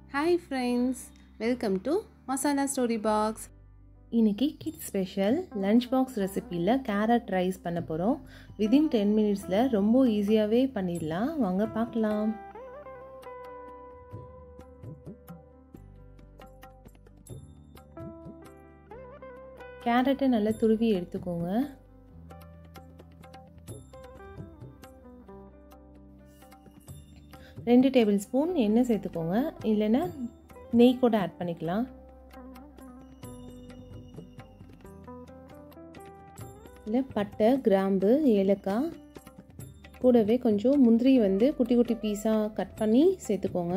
hi friends welcome to Masala story box இன்னைக்கு kid special lunch box ரெசிப்பியில் carrot rice பண்ண போகிறோம் வித்தின் டென் மினிட்ஸில் ரொம்ப ஈஸியாகவே பண்ணிடலாம் வாங்க பார்க்கலாம் கேரட்டை நல்லா துருவி எடுத்துக்கோங்க ரெண்டு டேபிள் ஸ்பூன் எண்ணெய் சேர்த்துக்கோங்க இல்லைன்னா நெய் கூட ஆட் பண்ணிக்கலாம் இல்லை பட்டை கிராம்பு ஏலக்காய் கூடவே கொஞ்சம் முந்திரி வந்து குட்டி குட்டி பீஸாக கட் பண்ணி சேர்த்துக்கோங்க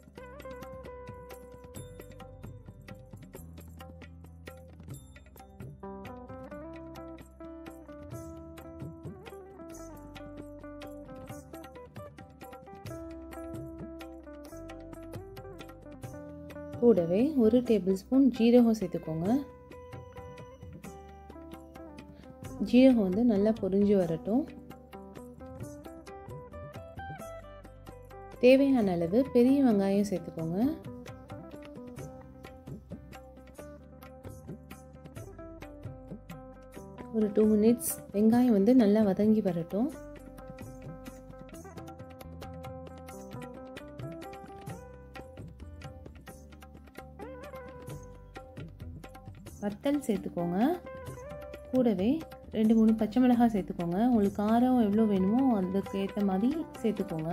கூடவே ஒரு டேபிள் ஸ்பூன் ஜீரகம் சேர்த்துக்கோங்க ஜீரகம் வந்து நல்லா பொரிஞ்சு வரட்டும் தேவையான அளவு பெரிய வெங்காயம் சேர்த்துக்கோங்க ஒரு டூ மினிட்ஸ் வெங்காயம் வந்து நல்லா வதங்கி வரட்டும் வத்தல் சேர்த்துக்கோங்க கூடவே ரெண்டு மூணு பச்சை மிளகாய் சேர்த்துக்கோங்க உங்களுக்கு காரம் எவ்வளோ வேணுமோ அதுக்கு ஏற்ற மாதிரி சேர்த்துக்கோங்க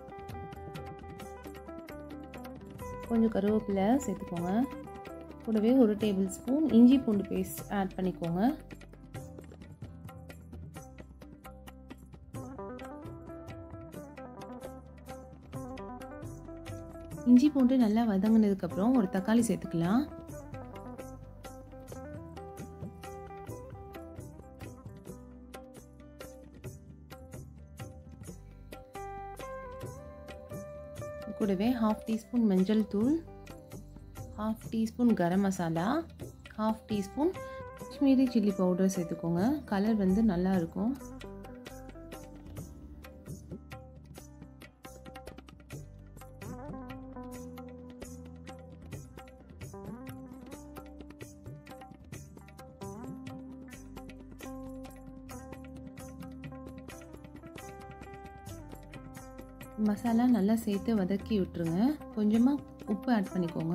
கொஞ்சம் கருவேப்பிலை சேர்த்துக்கோங்க கூடவே ஒரு டேபிள் ஸ்பூன் இஞ்சி பூண்டு பேஸ்ட் ஆட் பண்ணிக்கோங்க இஞ்சி பூண்டு நல்லா வதங்கினதுக்கப்புறம் ஒரு தக்காளி சேர்த்துக்கலாம் கூடவே ஹாஃப் டீஸ்பூன் மஞ்சள் தூள் half teaspoon garam masala half teaspoon Kashmiri chilli powder சேர்த்துக்கோங்க கலர் வந்து நல்லா இருக்கும் மசாலா நல்லா சேர்த்து வதக்கி விட்டுருங்க கொஞ்சமாக உப்பு ஆட் பண்ணிக்கோங்க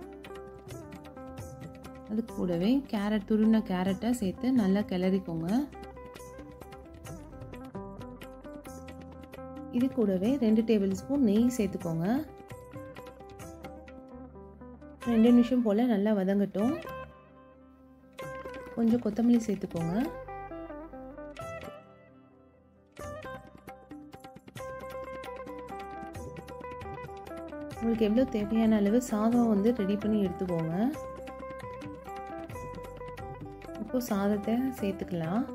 அது கூடவே கேரட் துருவின கேரட்டை சேர்த்து நல்லா கிளறிக்கோங்க இது கூடவே ரெண்டு டேபிள் ஸ்பூன் நெய் சேர்த்துக்கோங்க ரெண்டு நிமிஷம் போல் நல்லா வதங்கட்டும் கொஞ்சம் கொத்தமல்லி சேர்த்துக்கோங்க உங்களுக்கு எவ்வளோ தேவையான அளவு சாதம் வந்து ரெடி பண்ணி எடுத்துக்கோங்க இப்போ சாதத்தை சேர்த்துக்கலாம்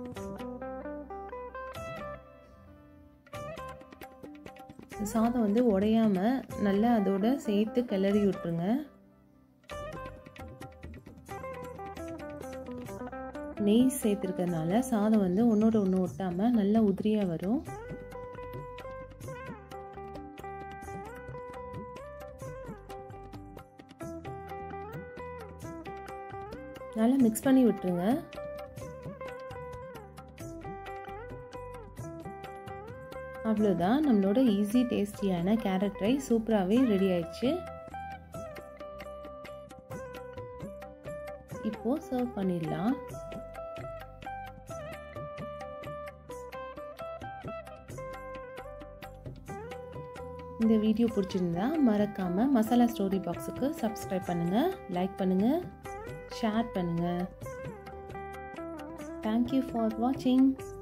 சாதம் வந்து உடையாம நல்லா அதோட சேர்த்து கிளறி விட்டுருங்க நெய் சேர்த்துருக்கறனால சாதம் வந்து ஒன்றோட ஒன்று ஒட்டாமல் நல்லா உதிரியாக வரும் நல்லா மிக்ஸ் பண்ணி விட்டுருங்க அவ்வளோதான் நம்மளோட ஈஸி டேஸ்டியான கேரட் ரைஸ் சூப்பராகவே ரெடி ஆயிடுச்சு இப்போ சர்வ் பண்ணிடலாம் இந்த வீடியோ பிடிச்சிருந்தா மறக்காமல் மசாலா ஸ்டோரி பாக்ஸுக்கு சப்ஸ்கிரைப் பண்ணுங்கள் லைக் பண்ணுங்கள் ஷேர் பண்ணுங்கள் தேங்க்யூ ஃபார் வாட்சிங்